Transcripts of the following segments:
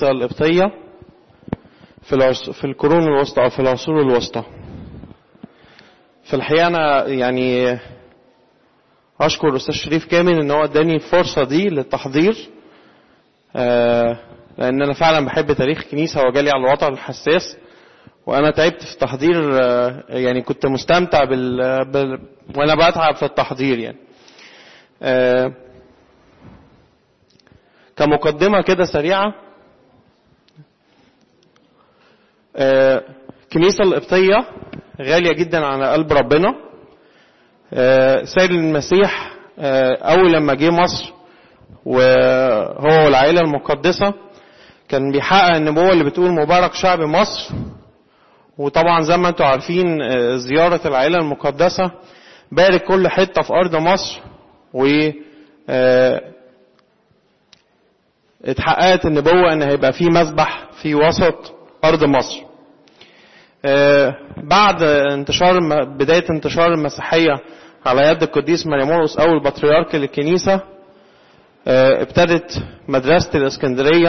الكنيسة القبطية في العص... في القرون الوسطى أو في العصور الوسطى في الحقيقة أنا يعني أشكر أستاذ شريف كامل إن هو اداني الفرصة دي للتحضير آه لأن أنا فعلا بحب تاريخ الكنيسة وجالي على الوطن الحساس وأنا تعبت في التحضير آه يعني كنت مستمتع بال... بال... وأنا بتعب في التحضير يعني آه كمقدمة كده سريعة الكنيسة القبطية غالية جدا على قلب ربنا سيد المسيح أول لما جه مصر وهو والعائلة المقدسة كان بيحقق النبوة اللي بتقول مبارك شعب مصر وطبعا زي ما انتم عارفين زيارة العائلة المقدسة بارك كل حتة في أرض مصر و اتحققت النبوة ان هيبقى في مذبح في وسط ارض مصر بعد انتشار بداية انتشار المسيحية على يد القديس مريمورس اول بطريرك للكنيسة ابتدت مدرسة الاسكندرية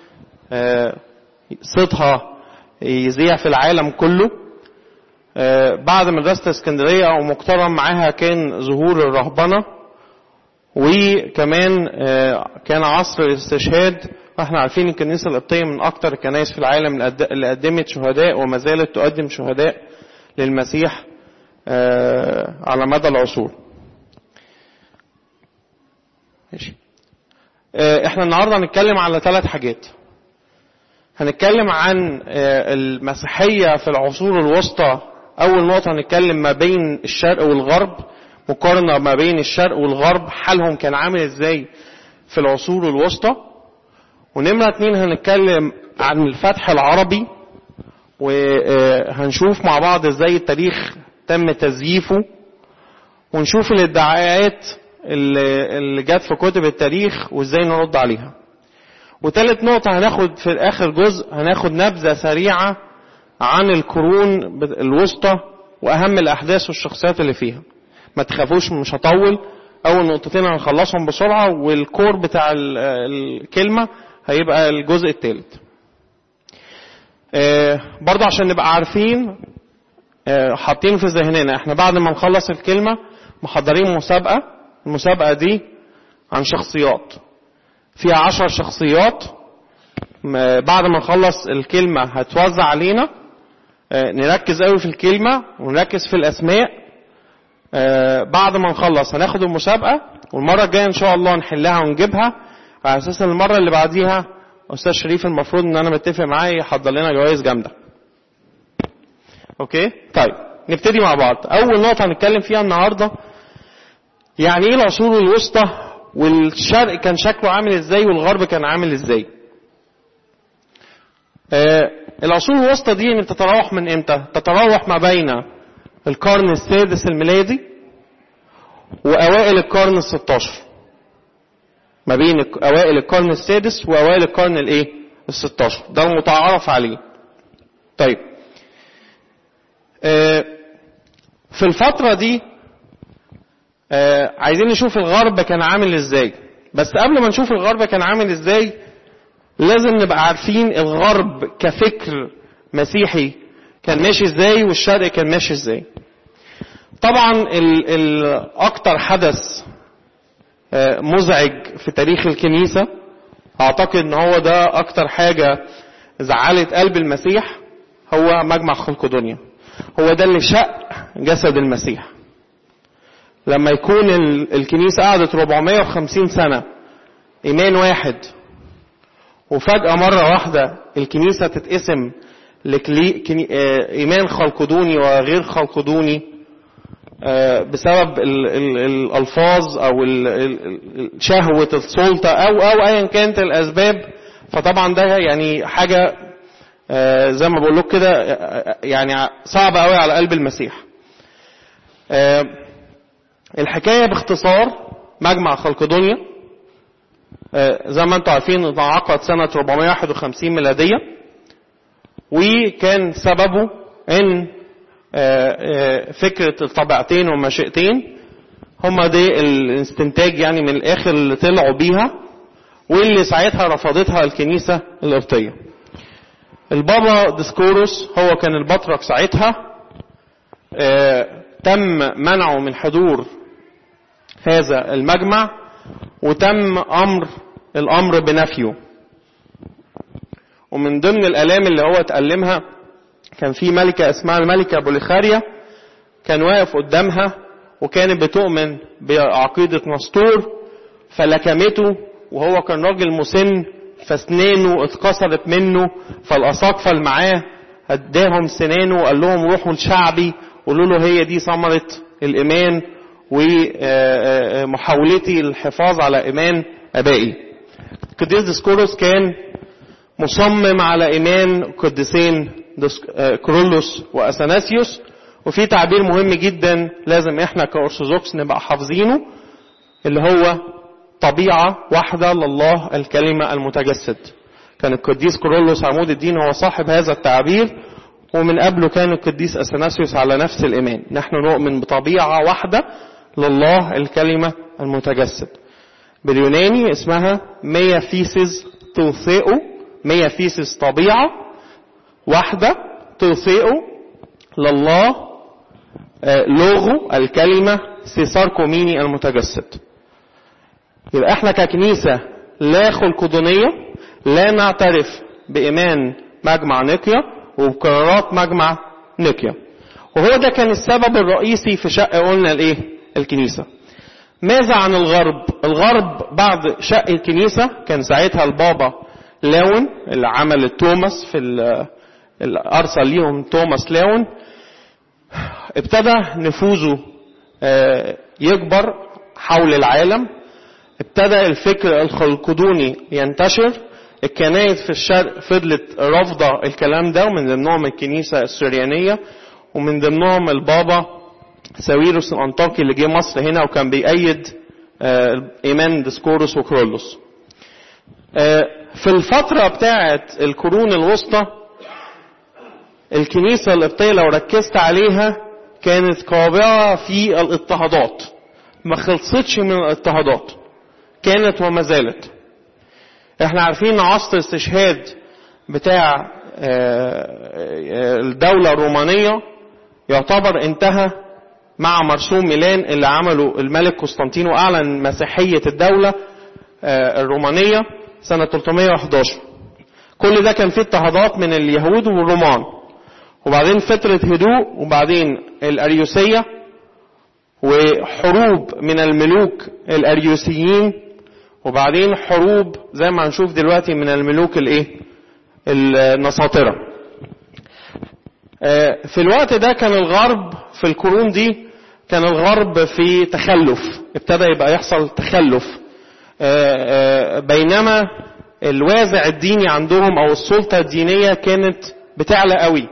صوتها يذيع في العالم كله بعد مدرسة الاسكندرية او مقترن معاها كان ظهور الرهبنة وكمان كان عصر الاستشهاد احنا عارفين الكنيسة القبطية من اكتر الكنائس في العالم اللي قدمت شهداء وما زالت تقدم شهداء للمسيح على مدى العصور ماشي احنا النهاردة هنتكلم على ثلاث حاجات هنتكلم عن المسيحية في العصور الوسطى اول نقطة هنتكلم ما بين الشرق والغرب مقارنة ما بين الشرق والغرب حالهم كان عامل ازاي في العصور الوسطى ونمرة اتنين هنتكلم عن الفتح العربي وهنشوف مع بعض ازاي التاريخ تم تزييفه ونشوف الادعاءات اللي جت في كتب التاريخ وازاي نرد عليها وتالت نقطة هناخد في اخر جزء هناخد نبذة سريعة عن القرون الوسطى واهم الاحداث والشخصيات اللي فيها ما تخافوش مش هطول اول نقطتين هنخلصهم بسرعة والكور بتاع الكلمة هيبقى الجزء الثالث برضه عشان نبقى عارفين حاطين في ذهننا احنا بعد ما نخلص الكلمة محضرين مسابقة المسابقة دي عن شخصيات فيها عشر شخصيات بعد ما نخلص الكلمة هتوزع علينا نركز قوي في الكلمة ونركز في الأسماء آه بعد ما نخلص هناخد المسابقة والمرة الجاية إن شاء الله نحلها ونجيبها على أساس إن المرة اللي بعديها أستاذ شريف المفروض إن أنا متفق معاه يحضر لنا جوائز جامدة. أوكي؟ طيب نبتدي مع بعض. أول نقطة هنتكلم فيها النهاردة يعني إيه العصور الوسطى والشرق كان شكله عامل إزاي والغرب كان عامل إزاي. آه العصور الوسطى دي بتتراوح من إمتى؟ تتراوح ما بين القرن السادس الميلادي وأوائل القرن الستاشر ما بين أوائل القرن السادس وأوائل القرن الإيه؟ الستاشر ده المتعارف عليه طيب آه في الفترة دي آه عايزين نشوف الغرب كان عامل ازاي بس قبل ما نشوف الغرب كان عامل ازاي لازم نبقى عارفين الغرب كفكر مسيحي كان ماشي ازاي والشرق كان ماشي ازاي طبعا ال ال اكتر حدث مزعج في تاريخ الكنيسة اعتقد ان هو ده اكتر حاجة زعلت قلب المسيح هو مجمع خلق دنيا هو ده اللي شق جسد المسيح لما يكون الكنيسة قعدت 450 سنة ايمان واحد وفجأة مرة واحدة الكنيسة تتقسم إيمان خلقدوني وغير خلقدوني بسبب ال ال الألفاظ أو شهوة السلطة أو أو أيا كانت الأسباب فطبعا ده يعني حاجة زي ما بقول لك كده يعني صعبة قوي على قلب المسيح. الحكاية باختصار مجمع خلقدونيا زي ما انتم عارفين انعقد سنة 451 ميلادية وكان سببه ان فكرة الطبيعتين والمشيئتين هما دي الاستنتاج يعني من الاخر اللي طلعوا بيها واللي ساعتها رفضتها الكنيسة القبطية البابا ديسكوروس هو كان البطرك ساعتها آه، تم منعه من حضور هذا المجمع وتم امر الامر بنفيه ومن ضمن الالام اللي هو اتألمها كان في ملكة اسمها الملكة بوليخاريا كان واقف قدامها وكانت بتؤمن بعقيدة نسطور فلكمته وهو كان راجل مسن فاسنانه اتكسرت منه فالاساقفه اللي معاه اداهم سنانه وقال لهم روحوا لشعبي قولوا له هي دي ثمره الايمان ومحاولتي الحفاظ على ايمان ابائي. قديس ديسكوروس كان مصمم على ايمان قديسين ديس- آه، كرولوس واثناسيوس وفي تعبير مهم جدا لازم احنا كارثوذكس نبقى حافظينه اللي هو طبيعة واحدة لله الكلمة المتجسد كان القديس كورولوس عمود الدين هو صاحب هذا التعبير ومن قبله كان القديس أثناسيوس على نفس الإيمان نحن نؤمن بطبيعة واحدة لله الكلمة المتجسد باليوناني اسمها ميا فيسيس توثيئو ميا فيسيس طبيعة واحدة توثيئو لله آه، لوغو الكلمة سيسار كوميني المتجسد يبقى احنا ككنيسة لا خلقدونية لا نعترف بإيمان مجمع نيقيا وبقرارات مجمع نيقيا وهو ده كان السبب الرئيسي في شق قلنا الايه الكنيسة ماذا عن الغرب الغرب بعد شق الكنيسة كان ساعتها البابا لاون اللي عمل توماس في ال- اللي ارسل ليهم توماس لاون ابتدى نفوذه آه، يكبر حول العالم ابتدى الفكر الخلقدوني ينتشر الكنائس في الشرق فضلت رافضة الكلام ده ومن ضمنهم الكنيسة السريانية ومن ضمنهم البابا ساويروس الأنطاكي اللي جه مصر هنا وكان بيأيد آه، إيمان ديسكوروس وكرولوس آه، في الفترة بتاعة القرون الوسطى الكنيسة القبطية لو ركزت عليها كانت قابعة في الاضطهادات ما خلصتش من الاضطهادات كانت وما زالت احنا عارفين عصر الاستشهاد بتاع آه، آه، الدولة الرومانية يعتبر انتهى مع مرسوم ميلان اللي عمله الملك قسطنطين واعلن مسيحية الدولة آه، الرومانية سنة 311 كل ده كان فيه اضطهادات من اليهود والرومان وبعدين فترة هدوء وبعدين الأريوسية وحروب من الملوك الأريوسيين وبعدين حروب زي ما هنشوف دلوقتي من الملوك الايه النساطرة آه، في الوقت ده كان الغرب في القرون دي كان الغرب في تخلف ابتدى يبقى يحصل تخلف آه، آه، بينما الوازع الديني عندهم او السلطة الدينية كانت بتعلى قوي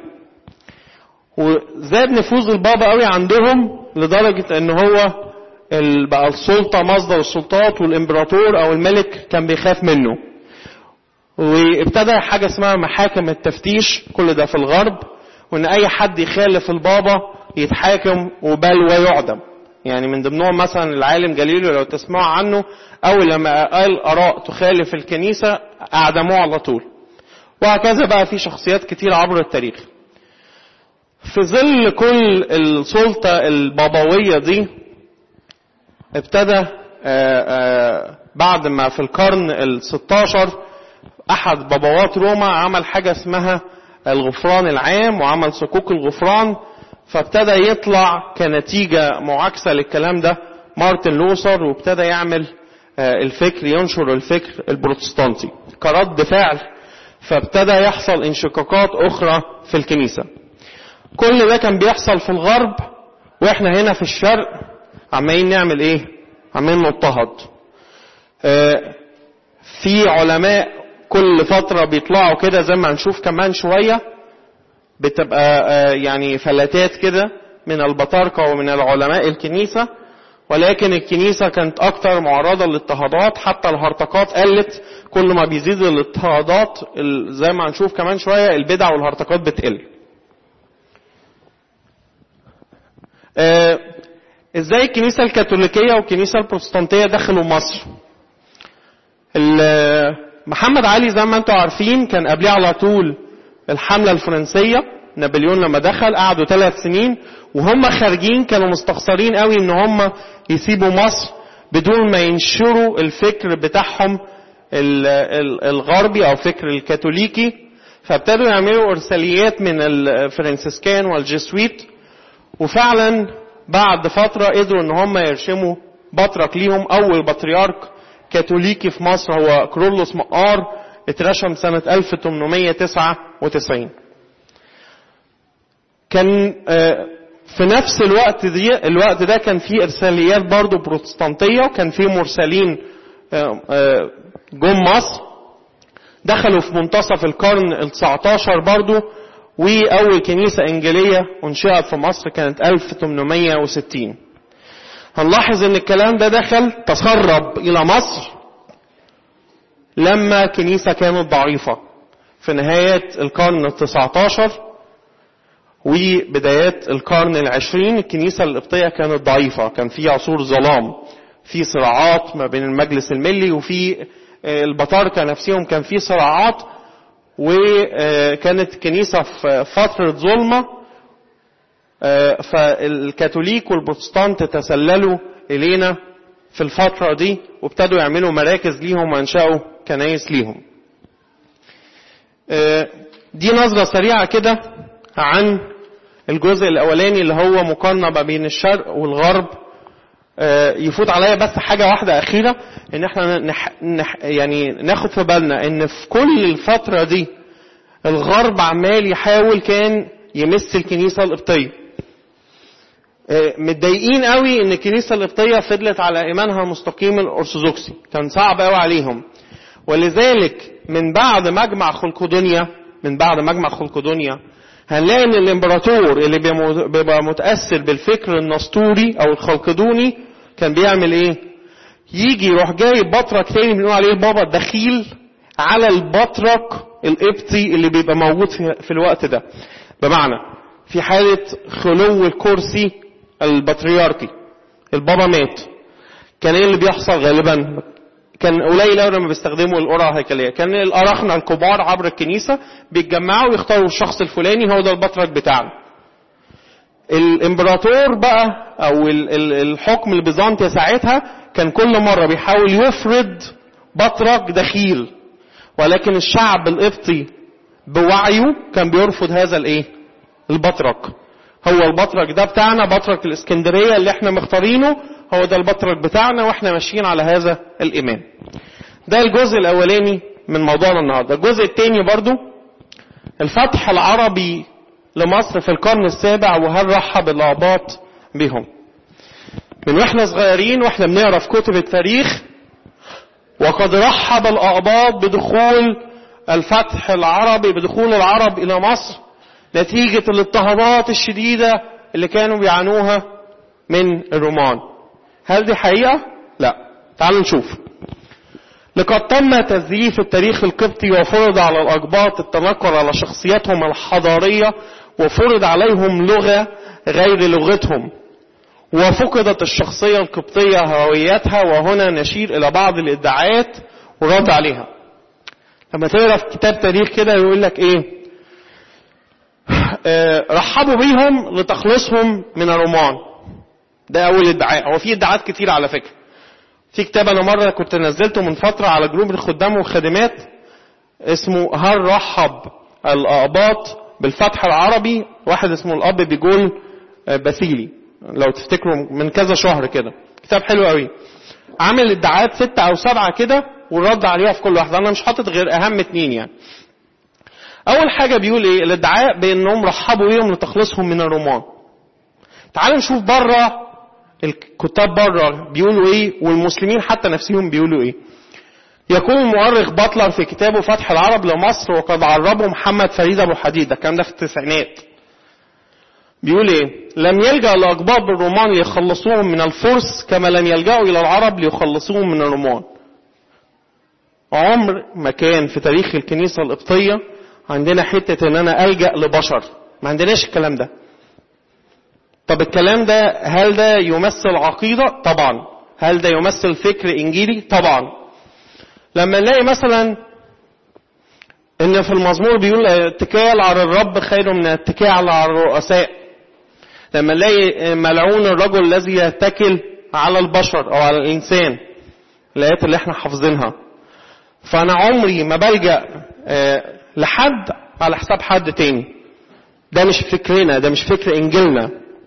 وزاد نفوذ البابا قوي عندهم لدرجة ان هو ال- بقى السلطة مصدر السلطات والامبراطور او الملك كان بيخاف منه وابتدى حاجة اسمها محاكم التفتيش كل ده في الغرب وان اي حد يخالف البابا يتحاكم وبل ويعدم يعني من ضمنهم مثلا العالم جاليليو لو تسمعوا عنه اول لما قال اراء تخالف الكنيسة اعدموه على طول وهكذا بقى في شخصيات كتير عبر التاريخ في ظل كل السلطة البابوية دي ابتدى آه، آه، بعد ما في القرن ال 16 احد بابوات روما عمل حاجة اسمها الغفران العام وعمل صكوك الغفران فابتدى يطلع كنتيجة معاكسة للكلام ده مارتن لوثر وابتدى يعمل آه، الفكر ينشر الفكر البروتستانتي كرد فعل فابتدى يحصل انشقاقات اخرى في الكنيسة كل ده كان بيحصل في الغرب واحنا هنا في الشرق عمالين نعمل ايه عمالين نضطهد آه، في علماء كل فترة بيطلعوا كده زي ما هنشوف كمان شوية بتبقى آه، يعني فلاتات كده من البطاركة ومن العلماء الكنيسة ولكن الكنيسة كانت أكتر معرضة للاضطهادات حتى الهرطقات قلت كل ما بيزيد الاضطهادات ال- زي ما هنشوف كمان شوية البدع والهرطقات بتقل آه، ازاي الكنيسة الكاثوليكية والكنيسة البروتستانتية دخلوا مصر ال- محمد علي زي ما انتم عارفين كان قبليه على طول الحملة الفرنسية نابليون لما دخل قعدوا ثلاث سنين وهم خارجين كانوا مستخسرين قوي ان هم يسيبوا مصر بدون ما ينشروا الفكر بتاعهم ال- ال- الغربي او فكر الكاثوليكي فابتدوا يعملوا ارساليات من الفرنسيسكان والجسويت وفعلا بعد فترة قدروا ان هم يرشموا بطرك ليهم اول بطريرك كاثوليكي في مصر هو كرولوس مقار اترشم سنة 1899 كان آه، في نفس الوقت دي الوقت ده كان في ارساليات برضو بروتستانتية وكان في مرسلين آه، آه، جم مصر دخلوا في منتصف القرن ال 19 برضو وأول كنيسة إنجيلية أنشئت في مصر كانت 1860 هنلاحظ إن الكلام ده دخل تسرب إلى مصر لما كنيسة كانت ضعيفة في نهاية القرن ال 19 وبدايات القرن العشرين الكنيسة القبطية كانت ضعيفة كان في عصور ظلام في صراعات ما بين المجلس الملي وفي آه، البطاركة نفسهم كان في صراعات وكانت كنيسة في فترة ظلمة آه، فالكاثوليك والبروتستانت تسللوا إلينا في الفترة دي وابتدوا يعملوا مراكز ليهم وانشأوا كنايس ليهم آه، دي نظرة سريعة كده عن الجزء الأولاني اللي هو مقارنة ما بين الشرق والغرب آه، يفوت عليا بس حاجة واحدة أخيرة إن إحنا نح نح يعني ناخد في بالنا إن في كل الفترة دي الغرب عمال يحاول كان يمس الكنيسة القبطية. آه، متضايقين قوي إن الكنيسة القبطية فضلت على إيمانها المستقيم الأرثوذكسي، كان صعب قوي عليهم. ولذلك من بعد مجمع خلقدونيا من بعد مجمع خلقدونيا هنلاقي ان الامبراطور اللي بيمو- بيبقى متاثر بالفكر النسطوري او الخلقدوني كان بيعمل ايه؟ يجي يروح جايب بطرك تاني بنقول عليه بابا الدخيل على البطرك القبطي اللي بيبقى موجود في, في الوقت ده. بمعنى في حاله خلو الكرسي البطريركي البابا مات كان ايه اللي بيحصل غالبا كان قليل قوي لما بيستخدموا القرعه الهيكليه كان الاراخنه الكبار عبر الكنيسه بيتجمعوا ويختاروا الشخص الفلاني هو ده البطرك بتاعنا الامبراطور بقى او ال- ال- الحكم البيزنطي ساعتها كان كل مره بيحاول يفرض بطرك دخيل ولكن الشعب القبطي بوعيه كان بيرفض هذا الايه البطرك هو البطرك ده بتاعنا بطرك الاسكندريه اللي احنا مختارينه هو ده البطرك بتاعنا واحنا ماشيين على هذا الايمان ده الجزء الاولاني من موضوعنا النهارده الجزء الثاني برضو الفتح العربي لمصر في القرن السابع وهل رحب الآباط بهم من واحنا صغيرين واحنا بنقرا في كتب التاريخ وقد رحب الأقباط بدخول الفتح العربي بدخول العرب إلى مصر نتيجة الاضطهادات الشديدة اللي كانوا بيعانوها من الرومان هل دي حقيقة؟ لا تعالوا نشوف لقد تم تزييف التاريخ القبطي وفرض على الأقباط التنكر على شخصياتهم الحضارية وفرض عليهم لغة غير لغتهم وفقدت الشخصية القبطية هويتها وهنا نشير إلى بعض الادعاءات ورد عليها لما تقرا في كتاب تاريخ كده يقول لك ايه آه، رحبوا بيهم لتخلصهم من الرومان ده اول ادعاء هو في ادعاءات كتير على فكره في كتاب انا مره كنت نزلته من فتره على جروب الخدام والخادمات اسمه هل رحب الأقباط بالفتح العربي واحد اسمه الأب بيجول آه، باسيلي لو تفتكروا من كذا شهر كده كتاب حلو قوي عامل ادعاءات ستة أو سبعة كده والرد عليها في كل واحدة أنا مش حاطط غير أهم اتنين يعني أول حاجة بيقول إيه الادعاء بأنهم رحبوا بيهم لتخلصهم من الرومان تعالوا نشوف بره الكتاب بره بيقولوا ايه والمسلمين حتى نفسهم بيقولوا ايه يقول المؤرخ بطلر في كتابه فتح العرب لمصر وقد عربه محمد فريد ابو حديد ده الكلام ده في التسعينات بيقول ايه لم يلجا الاقباط بالرومان ليخلصوهم من الفرس كما لم يلجاوا الى العرب ليخلصوهم من الرومان عمر ما كان في تاريخ الكنيسه القبطيه عندنا حته ان انا الجا لبشر ما عندناش الكلام ده طب الكلام ده هل ده يمثل عقيدة؟ طبعا. هل ده يمثل فكر إنجيلي؟ طبعا. لما نلاقي مثلا ان في المزمور بيقول الاتكال على الرب خير من الاتكال على الرؤساء لما نلاقي ملعون الرجل الذي يتكل على البشر او على الانسان الايات اللي احنا حافظينها فانا عمري ما بلجا لحد على حساب حد تاني ده مش فكرنا ده مش فكر انجيلنا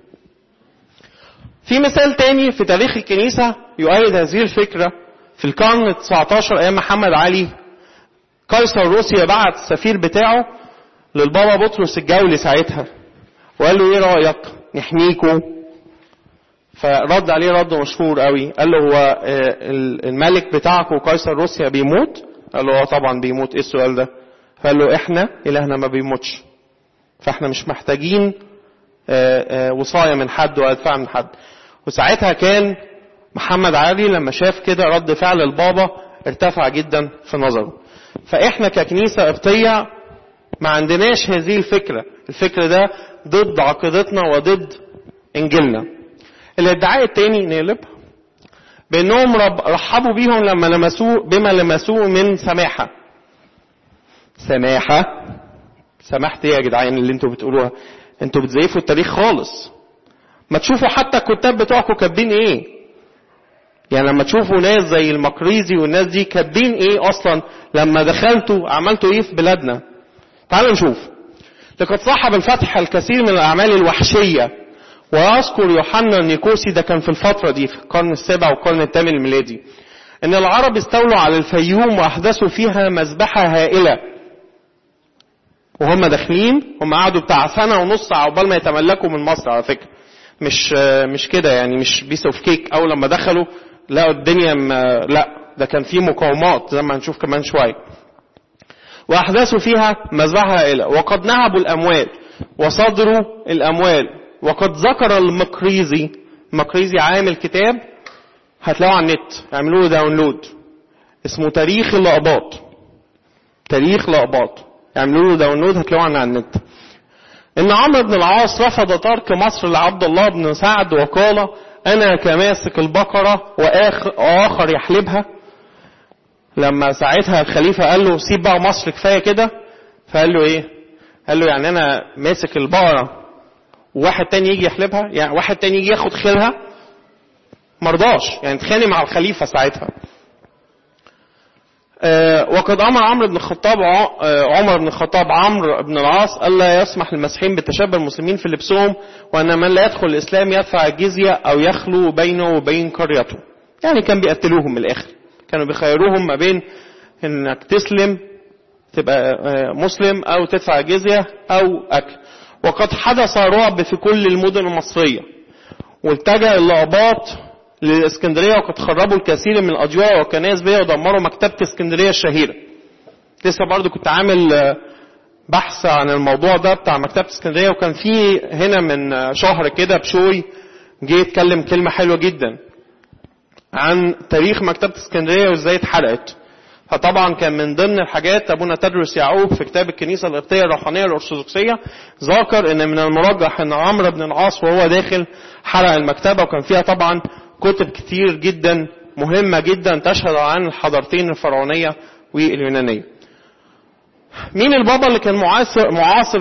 في مثال تاني في تاريخ الكنيسة يؤيد هذه الفكرة في القرن 19 أيام محمد علي قيصر روسيا بعت السفير بتاعه للبابا بطرس الجولي ساعتها وقال له ايه رأيك نحميكوا فرد عليه رد مشهور قوي قال له هو الملك بتاعكم قيصر روسيا بيموت قال له اه طبعا بيموت ايه السؤال ده قال له احنا الهنا ما بيموتش فاحنا مش محتاجين وصاية من حد ولا دفاع من حد وساعتها كان محمد علي لما شاف كده رد فعل البابا ارتفع جدا في نظره فاحنا ككنيسة قبطية ما عندناش هذه الفكرة الفكر ده ضد عقيدتنا وضد انجيلنا الادعاء التاني نقلب بانهم رب رحبوا بيهم لما لمسوه بما لمسوه من سماحة سماحة سمحت ايه يا جدعان اللي انتوا بتقولوها انتوا بتزيفوا التاريخ خالص ما تشوفوا حتى الكتاب بتوعكم كاتبين ايه يعني لما تشوفوا ناس زي المقريزي والناس دي كاتبين ايه اصلا لما دخلتوا عملتوا ايه في بلادنا تعالوا نشوف لقد صاحب الفتح الكثير من الاعمال الوحشيه واذكر يوحنا النيكوسي ده كان في الفتره دي في القرن السابع والقرن الثامن الميلادي ان العرب استولوا على الفيوم واحدثوا فيها مذبحه هائله وهم داخلين هم قعدوا بتاع سنه ونص عقبال ما يتملكوا من مصر على فكره مش مش كده يعني مش بيس اوف كيك اول لما دخلوا لقوا الدنيا لا ده كان في مقاومات زي ما هنشوف كمان شويه واحدثوا فيها مذبحه هائله وقد نهبوا الاموال وصدروا الاموال وقد ذكر المقريزي المقريزي عامل كتاب هتلاقوه على النت اعملوا له داونلود اسمه تاريخ الأقباط تاريخ الأقباط اعملوا له داونلود هتلاقوه على النت ان عمرو بن العاص رفض ترك مصر لعبد الله بن سعد وقال انا كماسك البقرة واخر يحلبها لما ساعتها الخليفة قال له سيب بقى مصر كفاية كده فقال له ايه قال له يعني انا ماسك البقرة وواحد تاني يجي يحلبها يعني واحد تاني يجي ياخد خيرها مرضاش يعني اتخانق مع الخليفة ساعتها وقد امر عمرو بن الخطاب عمر بن الخطاب عمرو بن العاص الا يسمح للمسيحيين بالتشبه المسلمين في لبسهم وان من لا يدخل الاسلام يدفع الجزيه او يخلو بينه وبين قريته. يعني كان بيقتلوهم من الاخر. كانوا بيخيروهم ما بين انك تسلم تبقى مسلم او تدفع جزيه او اكل. وقد حدث رعب في كل المدن المصريه. والتجا اللقباط للاسكندريه وقد خربوا الكثير من الاضياء والكنائس بها ودمروا مكتبه اسكندريه الشهيره. لسه برضو كنت عامل بحث عن الموضوع ده بتاع مكتبه اسكندريه وكان في هنا من شهر كده بشوي جه يتكلم كلمه حلوه جدا عن تاريخ مكتبه اسكندريه وازاي اتحرقت. فطبعا كان من ضمن الحاجات ابونا تدرس يعقوب في كتاب الكنيسه القبطيه الروحانيه الارثوذكسيه ذكر ان من المرجح ان عمرو بن العاص وهو داخل حرق المكتبه وكان فيها طبعا كتب كتير جدا مهمة جدا تشهد عن الحضارتين الفرعونية واليونانية. مين البابا اللي كان معاصر, معاصر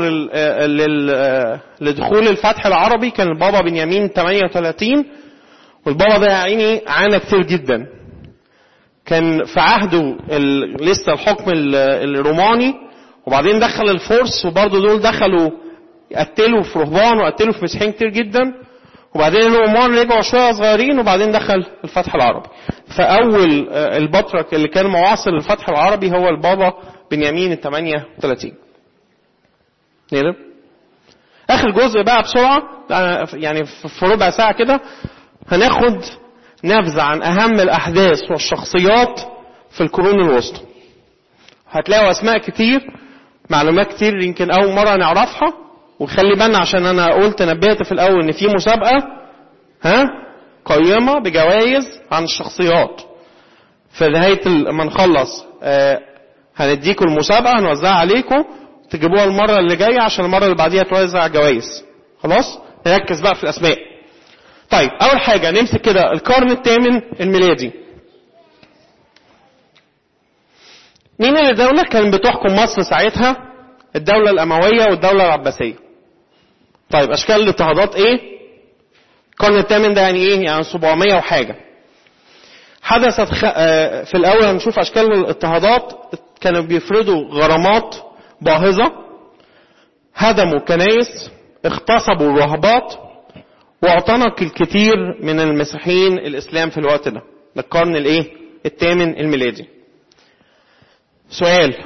لدخول الفتح العربي؟ كان البابا بنيامين 38 والبابا ده يا عيني عانى كتير جدا. كان في عهده لسه الحكم الروماني وبعدين دخل الفرس وبرضه دول دخلوا قتلوا في رهبان وقتلوا في مسيحيين كتير جدا وبعدين الرومان رجعوا شويه صغيرين وبعدين دخل الفتح العربي. فاول البطرك اللي كان معاصر للفتح العربي هو البابا بنيامين ال 38. نقلب. اخر جزء بقى بسرعه يعني في ربع ساعه كده هناخد نبذه عن اهم الاحداث والشخصيات في القرون الوسطى. هتلاقوا اسماء كتير معلومات كتير يمكن اول مره نعرفها وخلي بالنا عشان انا قلت نبهت في الاول ان في مسابقه ها قيمه بجوائز عن الشخصيات في نهايه لما نخلص آه هنديكم المسابقه هنوزعها عليكم تجيبوها المره اللي جايه عشان المره اللي بعديها توزع جوائز خلاص نركز بقى في الاسماء طيب اول حاجه نمسك كده القرن الثامن الميلادي مين اللي دولة كانت بتحكم مصر ساعتها الدولة الأموية والدولة العباسية طيب أشكال الاضطهادات إيه القرن الثامن ده يعني إيه يعني 700 وحاجة حدثت خ... آه، في الأول هنشوف أشكال الاضطهادات كانوا بيفرضوا غرامات باهظة هدموا كنايس اغتصبوا الرهبات واعتنق الكثير من المسيحيين الإسلام في الوقت ده ده القرن الإيه الثامن الميلادي سؤال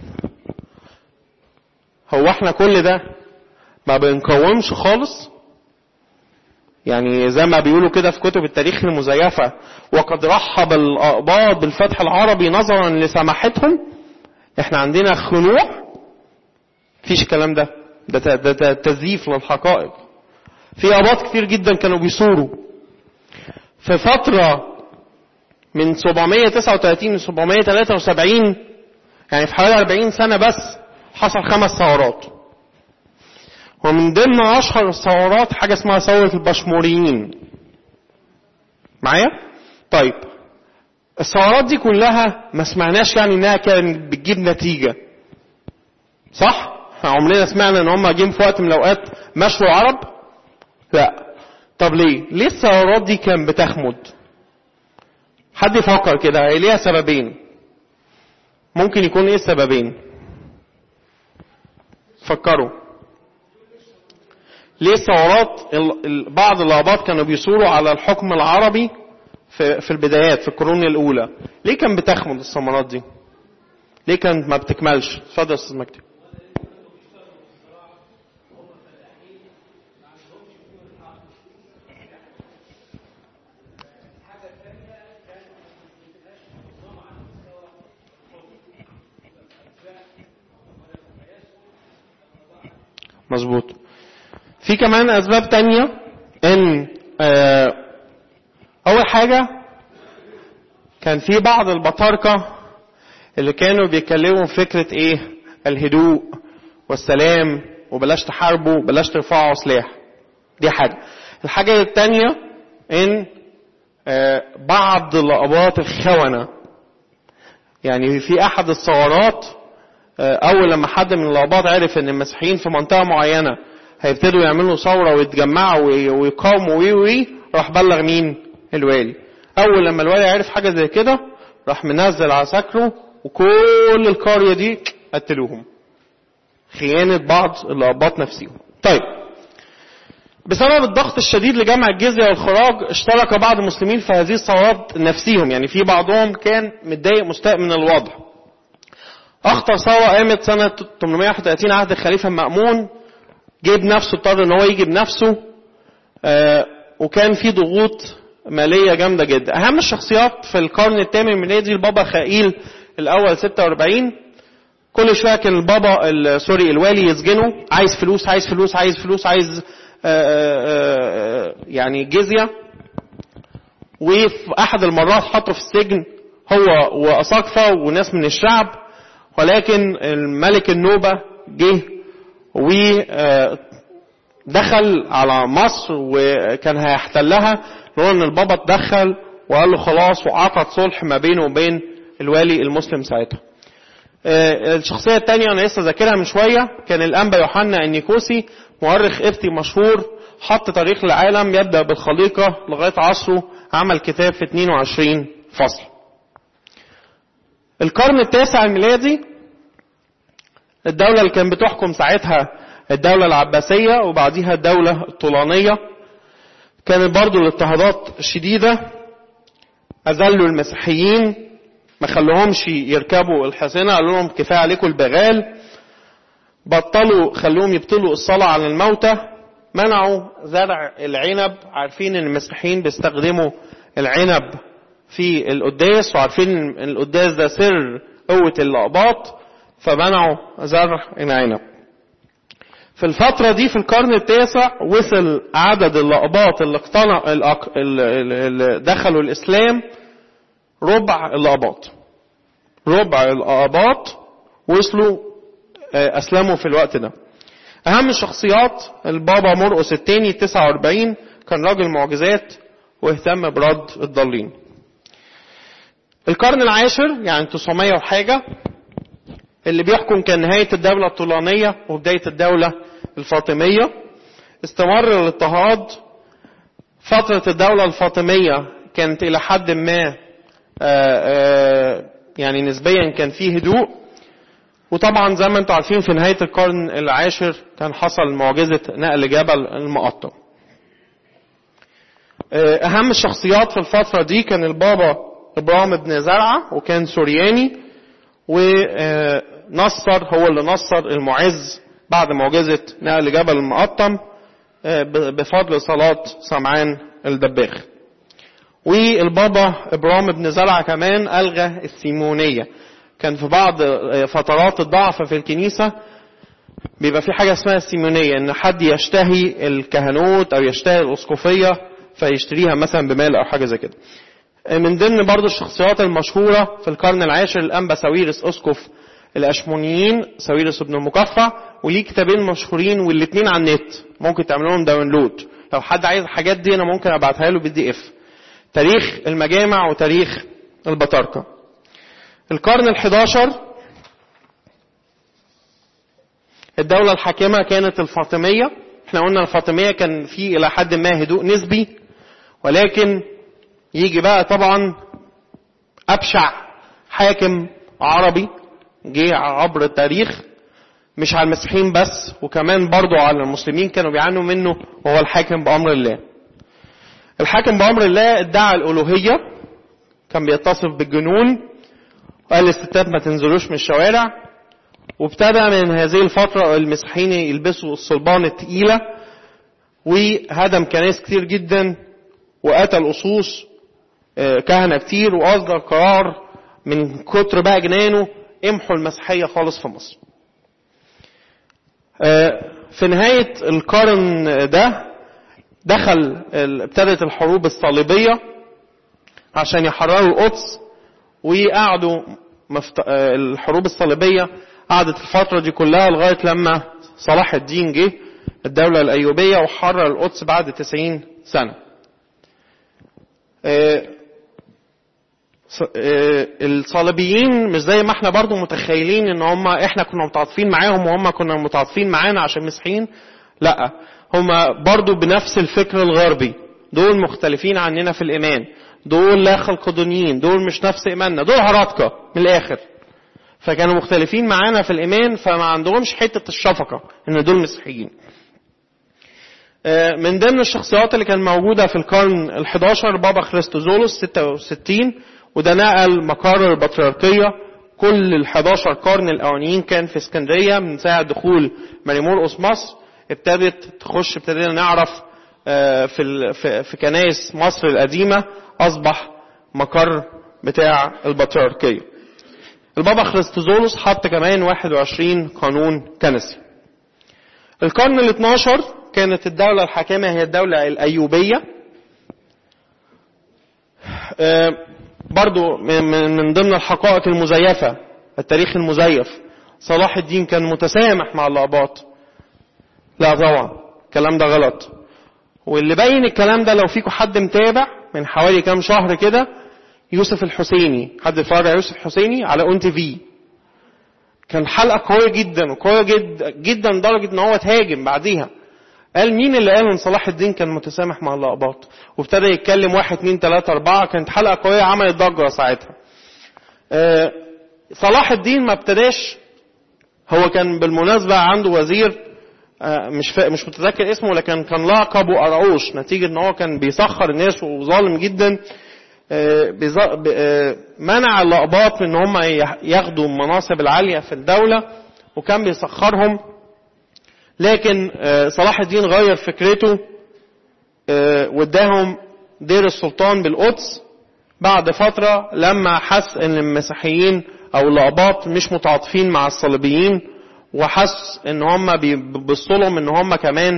هو احنا كل ده ما بنقاومش خالص يعني زي ما بيقولوا كده في كتب التاريخ المزيفة وقد رحب الأقباط بالفتح العربي نظرا لسماحتهم احنا عندنا خنوع فيش الكلام ده ده, ده, ده, ده تزييف للحقائق في أقباط كتير جدا كانوا بيصوروا في فترة من 739 ل 773 يعني في حوالي 40 سنة بس حصل خمس ثورات ومن ضمن أشهر الثورات حاجة اسمها ثورة البشموريين معايا؟ طيب الثورات دي كلها ما سمعناش يعني انها كانت بتجيب نتيجة صح؟ احنا عمرنا سمعنا ان هم جيم في وقت من الاوقات مشوا عرب؟ لا طب ليه؟ ليه الثورات دي كان بتخمد؟ حد يفكر كده هي ليها سببين ممكن يكون ايه السببين فكروا ليه الثورات بعض الاباط كانوا بيصوروا على الحكم العربي في, في البدايات في القرون الاولى ليه كان بتخمد الثمرات دي ليه كانت ما بتكملش اتفضل يا استاذ مجدي مظبوط في كمان اسباب تانية ان آه اول حاجة كان في بعض البطاركة اللي كانوا بيتكلموا فكرة ايه الهدوء والسلام وبلاش تحاربوا بلاش ترفعوا سلاح دي حاجة الحاجة التانية ان آه بعض الاباط الخونة يعني في احد الثورات اول لما حد من الاباط عرف ان المسيحيين في منطقه معينه هيبتدوا يعملوا ثوره ويتجمعوا ويقاوموا وي وي راح بلغ مين الوالي اول لما الوالي عرف حاجه زي كده راح منزل عساكره وكل القريه دي قتلوهم خيانه بعض الاباط نفسهم طيب بسبب الضغط الشديد لجمع الجزية والخراج اشترك بعض المسلمين في هذه الثورات نفسهم يعني في بعضهم كان متضايق مستاء من الوضع اخطر ثوره قامت سنه 831 عهد الخليفه المامون جه بنفسه اضطر ان هو يجي بنفسه آه وكان في ضغوط ماليه جامده جدا اهم الشخصيات في القرن الثامن الميلادي البابا خائيل الاول 46 كل شويه كان البابا سوري الوالي يسجنه عايز فلوس عايز فلوس عايز فلوس عايز آآ آآ يعني جزيه وفي احد المرات حطه في السجن هو واساقفه وناس من الشعب ولكن الملك النوبة جه ودخل على مصر وكان هيحتلها لو ان البابا اتدخل وقال له خلاص وعقد صلح ما بينه وبين الوالي المسلم ساعتها. الشخصية الثانية أنا لسه ذاكرها من شوية كان الأنبا يوحنا النيكوسي مؤرخ قبطي مشهور حط تاريخ العالم يبدأ بالخليقة لغاية عصره عمل كتاب في 22 فصل. القرن التاسع الميلادي الدولة اللي كان بتحكم ساعتها الدولة العباسية وبعديها الدولة الطولانية كانت برضو الاضطهادات شديدة أذلوا المسيحيين ما خلوهمش يركبوا الحصينة قالوا لهم كفاية عليكم البغال بطلوا خلوهم يبطلوا الصلاة على الموتى منعوا زرع العنب عارفين ان المسيحيين بيستخدموا العنب في القداس وعارفين ان القداس ده سر قوة الأقباط فمنعوا زرع العنب في الفترة دي في القرن التاسع وصل عدد الأقباط اللي اقتنع اللي دخلوا الإسلام ربع الأقباط ربع الأقباط وصلوا أسلموا في الوقت ده أهم الشخصيات البابا مرقس الثاني 49 كان راجل معجزات واهتم برد الضالين القرن العاشر يعني 900 وحاجة اللي بيحكم كان نهاية الدولة الطولانية وبداية الدولة الفاطمية استمر الاضطهاد فترة الدولة الفاطمية كانت إلى حد ما آآ آآ يعني نسبيا كان فيه هدوء وطبعا زي ما انتم عارفين في نهاية القرن العاشر كان حصل معجزة نقل جبل المقطم أهم الشخصيات في الفترة دي كان البابا إبراهيم بن زرعة وكان سورياني ونصر هو اللي نصر المعز بعد معجزة نقل جبل المقطم بفضل صلاة سمعان الدباغ والبابا إبراهيم بن زرعة كمان ألغى السيمونية كان في بعض فترات الضعف في الكنيسة بيبقى في حاجة اسمها السيمونية ان حد يشتهي الكهنوت او يشتهي الاسقفية فيشتريها مثلا بمال او حاجة زي كده من ضمن برضو الشخصيات المشهورة في القرن العاشر الانبا ساويرس اسقف الاشمونيين ساويرس ابن المقفع وليه كتابين مشهورين والاثنين على النت ممكن تعملوا لهم داونلود لو حد عايز الحاجات دي انا ممكن ابعتها له بالدي اف تاريخ المجامع وتاريخ البطاركه القرن الحداشر الدولة الحاكمة كانت الفاطمية احنا قلنا الفاطمية كان في الى حد ما هدوء نسبي ولكن يجي بقى طبعا ابشع حاكم عربي جه عبر التاريخ مش على المسيحيين بس وكمان برضو على المسلمين كانوا بيعانوا منه وهو الحاكم بأمر الله الحاكم بأمر الله ادعى الألوهية كان بيتصف بالجنون وقال للستات ما تنزلوش من الشوارع وابتدى من هذه الفترة المسيحيين يلبسوا الصلبان التقيلة وهدم كنائس كتير جدا وقتل أصوص كهنة كتير وأصدر قرار من كتر بقى جنانه امحوا المسيحية خالص في مصر في نهاية القرن ده دخل ابتدت الحروب الصليبية عشان يحرروا القدس وقعدوا مفت... الحروب الصليبية قعدت الفترة دي كلها لغاية لما صلاح الدين جه الدولة الأيوبية وحرر القدس بعد 90 سنة. الصليبيين مش زي ما احنا برضو متخيلين ان هم احنا كنا متعاطفين معاهم وهم كنا متعاطفين معانا عشان مسيحيين لا هم برضو بنفس الفكر الغربي دول مختلفين عننا في الإيمان دول لا خلقدونيين دول مش نفس إيماننا دول هرطقة من الآخر فكانوا مختلفين معانا في الإيمان فما عندهمش حتة الشفقة إن دول مسيحيين من ضمن الشخصيات اللي كان موجودة في القرن ال11 بابا خريستوزولوس 66 وده نقل مقر البطريركية كل ال11 قرن الأولانيين كان في اسكندرية من ساعة دخول مريمورقس مصر ابتدت تخش ابتدينا نعرف في في كنائس مصر القديمة أصبح مقر بتاع البطريركية. البابا خريستوزولوس حط كمان 21 قانون كنسي. القرن ال 12 كانت الدولة الحاكمة هي الدولة الأيوبية. برضو من ضمن الحقائق المزيفة التاريخ المزيف صلاح الدين كان متسامح مع الأقباط. لا طبعا الكلام ده غلط. واللي بين الكلام ده لو فيكم حد متابع من حوالي كام شهر كده يوسف الحسيني حد اتفرج على يوسف الحسيني على اون تي في كان حلقه قويه جدا وقويه جدا جدا لدرجه ان هو اتهاجم بعديها قال مين اللي قال ان صلاح الدين كان متسامح مع الاقباط وابتدى يتكلم واحد اتنين تلاته اربعه كانت حلقه قويه عملت ضجه ساعتها أه صلاح الدين ما ابتداش هو كان بالمناسبه عنده وزير مش فا... مش متذكر اسمه لكن كان لقبه قرعوش نتيجة ان هو كان بيسخر الناس وظالم جدا بيز... منع الأقباط من ان هم ياخدوا المناصب العالية في الدولة وكان بيسخرهم لكن صلاح الدين غير فكرته واداهم دير السلطان بالقدس بعد فترة لما حس ان المسيحيين او الأقباط مش متعاطفين مع الصليبيين وحس ان هم بيبصوا لهم ان هم كمان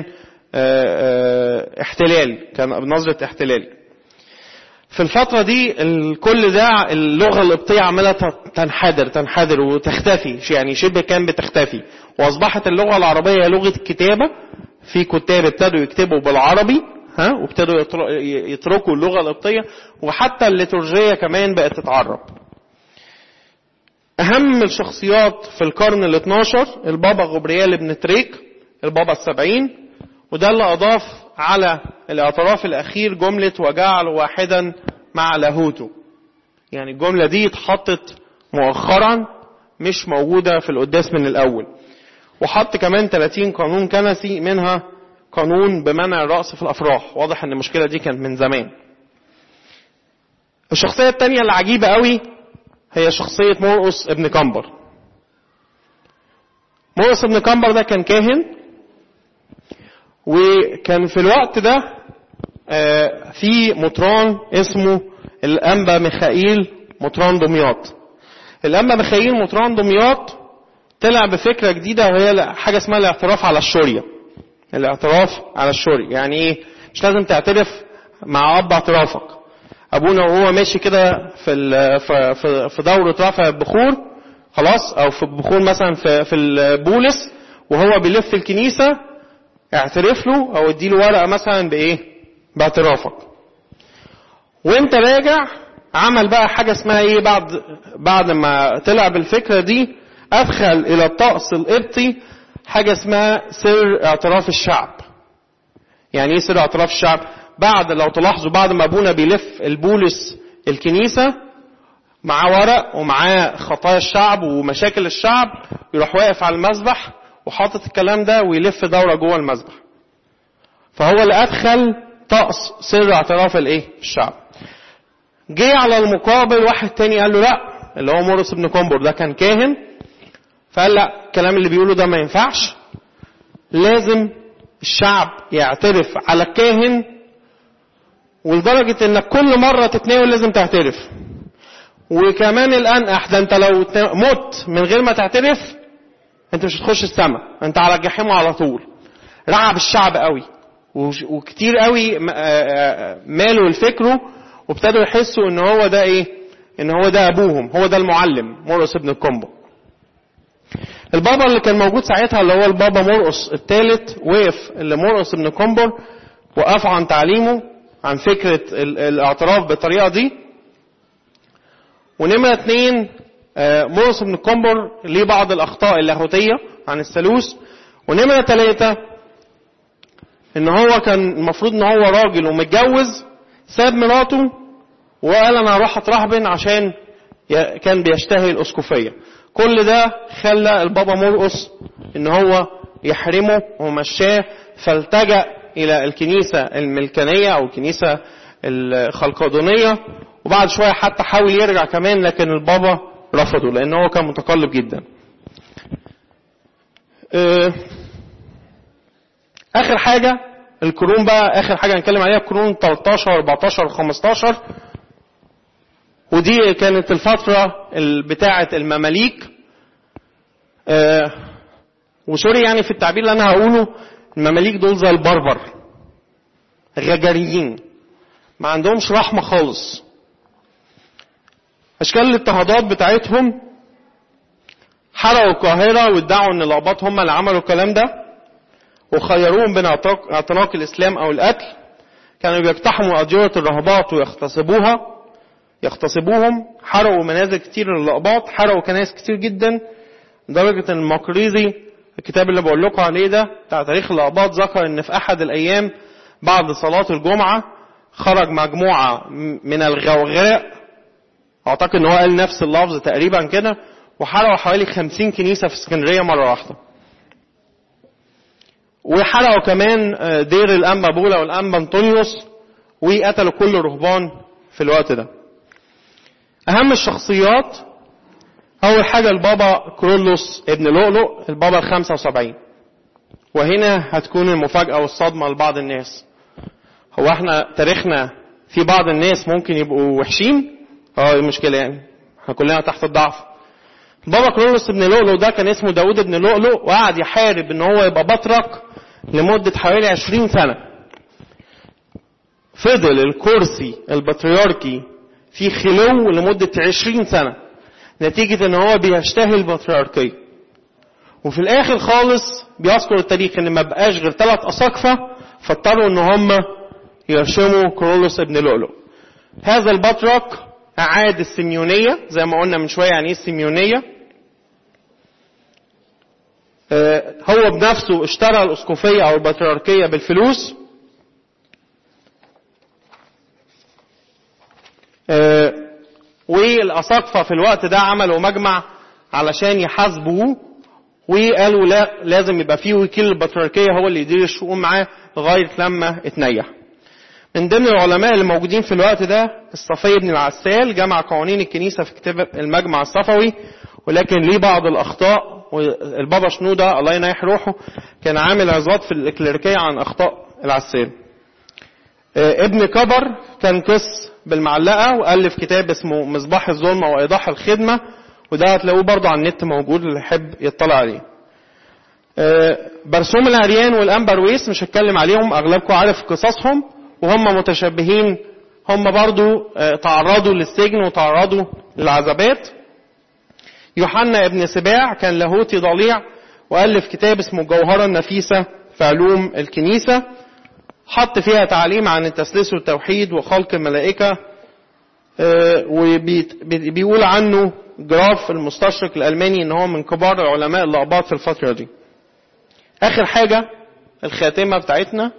احتلال كان بنظرة احتلال في الفترة دي كل ده اللغة القبطية عمالة تنحدر تنحدر وتختفي يعني شبه كان بتختفي واصبحت اللغة العربية لغة الكتابة في كتاب ابتدوا يكتبوا بالعربي ها وابتدوا يتركوا اللغة القبطية وحتى الليتورجية كمان بقت تتعرب أهم الشخصيات في القرن ال 12 البابا غبريال بن تريك البابا السبعين وده اللي أضاف على الاعتراف الأخير جملة وجعل واحدا مع لاهوته يعني الجملة دي اتحطت مؤخرا مش موجودة في القداس من الأول وحط كمان 30 قانون كنسي منها قانون بمنع الرأس في الأفراح واضح ان المشكلة دي كانت من زمان الشخصية التانية العجيبة قوي هي شخصية مرقس ابن كمبر مرقس ابن كمبر ده كان كاهن وكان في الوقت ده في مطران اسمه الأنبا ميخائيل مطران دمياط الأنبا ميخائيل مطران دمياط طلع بفكرة جديدة وهي حاجة اسمها الاعتراف على الشورية الاعتراف على الشورية يعني ايه مش لازم تعترف مع أب اعترافك ابونا وهو ماشي كده في في في دوره رفع البخور خلاص او في البخور مثلا في في البولس وهو بيلف الكنيسه اعترف له او اديله ورقه مثلا بايه باعترافك وانت راجع عمل بقى حاجه اسمها ايه بعد بعد ما طلع بالفكره دي ادخل الى الطقس القبطي حاجه اسمها سر اعتراف الشعب يعني ايه سر اعتراف الشعب بعد لو تلاحظوا بعد ما ابونا بيلف البولس الكنيسة معاه ورق ومعاه خطايا الشعب ومشاكل الشعب يروح واقف على المذبح وحاطط الكلام ده ويلف دورة جوه المذبح فهو اللي أدخل طقس سر اعتراف الايه الشعب جه على المقابل واحد تاني قال له لا اللي هو مورس بن كومبور ده كان كاهن فقال لا الكلام اللي بيقوله ده ما ينفعش لازم الشعب يعترف على الكاهن ولدرجة انك كل مرة تتناول لازم تعترف وكمان الان ده انت لو مت من غير ما تعترف انت مش هتخش السماء انت على الجحيم على طول رعب الشعب قوي وكتير قوي مالوا لفكره وابتدوا يحسوا ان هو ده ايه ان هو ده ابوهم هو ده المعلم مرقس ابن الكومبو البابا اللي كان موجود ساعتها اللي هو البابا مرقس الثالث وقف اللي مرقس ابن كومبر وقف عن تعليمه عن فكرة الاعتراف بالطريقة دي ونمرة اتنين مرقس بن كومبر ليه بعض الأخطاء اللاهوتية عن الثالوث ونمرة ثلاثة إن هو كان المفروض إن هو راجل ومتجوز ساب مراته وقال أنا هروح أترهبن عشان كان بيشتهي الأسقفية كل ده خلى البابا مرقس إن هو يحرمه ومشاه فالتجأ إلى الكنيسة الملكانية أو الكنيسة الخلقادونية وبعد شوية حتى حاول يرجع كمان لكن البابا رفضه لأن هو كان متقلب جدا آخر حاجة القرون بقى آخر حاجة هنتكلم عليها قرون 13 14 15 ودي كانت الفترة بتاعة المماليك وسوري يعني في التعبير اللي أنا هقوله المماليك دول زي البربر غجريين ما عندهمش رحمة خالص أشكال الاضطهادات بتاعتهم حرقوا القاهرة وادعوا ان الأقباط هم اللي عملوا الكلام ده وخيروهم بين اعتناق الإسلام أو القتل كانوا بيقتحموا أديرة الرهبات ويغتصبوها يغتصبوهم حرقوا منازل كتير للأقباط حرقوا كنائس كتير جدا لدرجة ان المقريزي الكتاب اللي بقول لكم عليه ده بتاع تاريخ الأقباط ذكر ان في أحد الأيام بعد صلاة الجمعة خرج مجموعة من الغوغاء أعتقد ان هو قال نفس اللفظ تقريبا كده وحرقوا حوالي خمسين كنيسة في اسكندرية مرة واحدة وحرقوا كمان دير الأنبا بولا والأنبا انطونيوس وقتلوا كل الرهبان في الوقت ده أهم الشخصيات أول حاجة البابا كرولوس ابن لؤلؤ البابا الخمسة وسبعين وهنا هتكون المفاجأة والصدمة لبعض الناس هو احنا تاريخنا في بعض الناس ممكن يبقوا وحشين اه ايه المشكلة يعني احنا كلنا تحت الضعف بابا كرولوس ابن لؤلؤ ده كان اسمه داود ابن لؤلؤ وقعد يحارب ان هو يبقى بطرك لمدة حوالي عشرين سنة فضل الكرسي البطريركي في خلو لمدة عشرين سنة نتيجة ان هو بيشتهي البطريركية وفي الاخر خالص بيذكر التاريخ ان ما بقاش غير ثلاث اساقفة فاضطروا ان هم يرشموا كرولوس ابن لؤلؤ هذا البطرك أعاد السميونية زي ما قلنا من شوية يعني إيه السميونية آه، هو بنفسه اشترى الأسقفية أو البطريركية بالفلوس آه، والأساقفة في الوقت ده عملوا مجمع علشان يحاسبوه وقالوا لا لازم يبقى فيه وكيل البطريركية هو اللي يدير الشؤون معاه لغاية لما اتنيح. من ضمن العلماء اللي موجودين في الوقت ده الصفي بن العسال جمع قوانين الكنيسة في كتاب المجمع الصفوي ولكن ليه بعض الأخطاء والبابا شنودة الله ينيح روحه كان عامل عظات في الإكليريكية عن أخطاء العسال. آه، ابن كبر كان قس بالمعلقة وألف كتاب اسمه مصباح الظلمة وإيضاح الخدمة وده هتلاقوه برضه على النت موجود اللي يحب يطلع عليه. آه، برسوم العريان والأنبرويس مش هتكلم عليهم أغلبكم عارف قصصهم وهم متشبهين هم برضو آه، تعرضوا للسجن وتعرضوا للعذابات يوحنا ابن سباع كان لاهوتي ضليع وألف كتاب اسمه الجوهرة النفيسة في علوم الكنيسة حط فيها تعليم عن التثليث والتوحيد وخلق الملائكة وبيقول عنه جراف المستشرق الألماني ان هو من كبار العلماء الأقباط في الفترة دي آخر حاجة الخاتمة بتاعتنا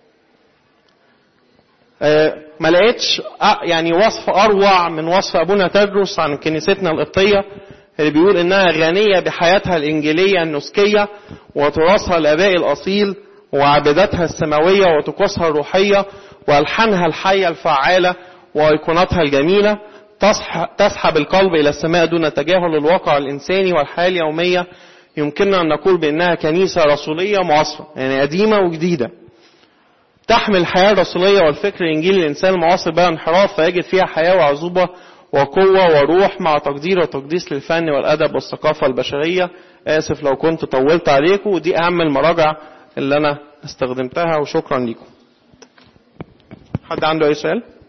آه، ما لقيتش آه، يعني وصف اروع من وصف ابونا تدرس عن كنيستنا القبطيه اللي بيقول انها غنيه بحياتها الانجيليه النسكيه وتراثها الابائي الاصيل وعباداتها السماويه وطقوسها الروحيه والحانها الحيه الفعاله وايقوناتها الجميله تصح- تسحب القلب الى السماء دون تجاهل الواقع الانساني والحياه اليوميه يمكننا ان نقول بانها كنيسه رسوليه معاصره يعني قديمه وجديده تحمل الحياة الرسولية والفكر الإنجيلي الإنسان المعاصر بلا انحراف فيجد فيها حياة وعزوبة وقوة وروح مع تقدير وتقديس للفن والأدب والثقافة البشرية آسف لو كنت طولت عليكم ودي أهم المراجع اللي أنا استخدمتها وشكرا لكم حد عنده أي سؤال؟